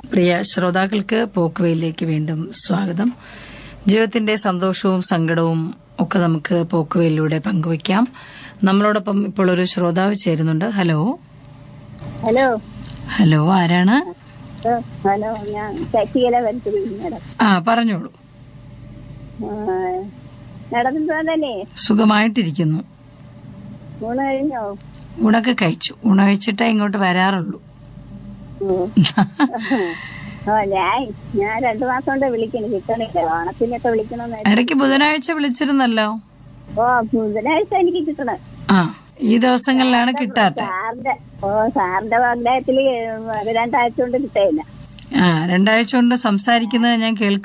പ്രിയ ശ്രോതാക്കൾക്ക് പോക്കുവയിലേക്ക് വീണ്ടും സ്വാഗതം ജീവിതത്തിന്റെ സന്തോഷവും സങ്കടവും ഒക്കെ നമുക്ക് പോക്കുവയിലൂടെ പങ്കുവയ്ക്കാം നമ്മളോടൊപ്പം ഇപ്പോൾ ഒരു ശ്രോതാവ് ചേരുന്നുണ്ട് ഹലോ ഹലോ ഹലോ ആരാണ് ഏ, ഹലോ ഞാൻ ശശികല വരച്ചത് മേഡം ആ പറഞ്ഞോളൂ മേഡം തന്നെ സുഖമായിട്ടിരിക്കുന്നു ഊണ് കഴിഞ്ഞോ ഊണൊക്കെ കഴിച്ചു ഊണ് കഴിച്ചിട്ടേ ഇങ്ങോട്ട് വരാറുള്ളൂ ഉം. ഓ ഞാൻ ഞാൻ രണ്ടു മാസം കൊണ്ട് വിളിക്കുന്നു കിട്ടണില്ല ഓണത്തിനൊക്കെ വിളിക്കണമെന്ന് ഇടയ്ക്ക് ബുധനാഴ്ച വിളിച്ചിരുന്നല്ലോ ഓ ബുധനാഴ്ച എനിക്ക് കിട്ടണം ആ ഈ ദിവസങ്ങളിലാണ് കിട്ടാത്ത സാറിന്റെ ഓ സാറിന്റെ വാഗ്ദാനത്തില് രണ്ടാഴ്ച കൊണ്ട് കിട്ടയില്ല ആ രണ്ടാഴ്ച കൊണ്ട് സംസാരിക്കുന്നത് ഞാൻ കേൾക്കുന്നു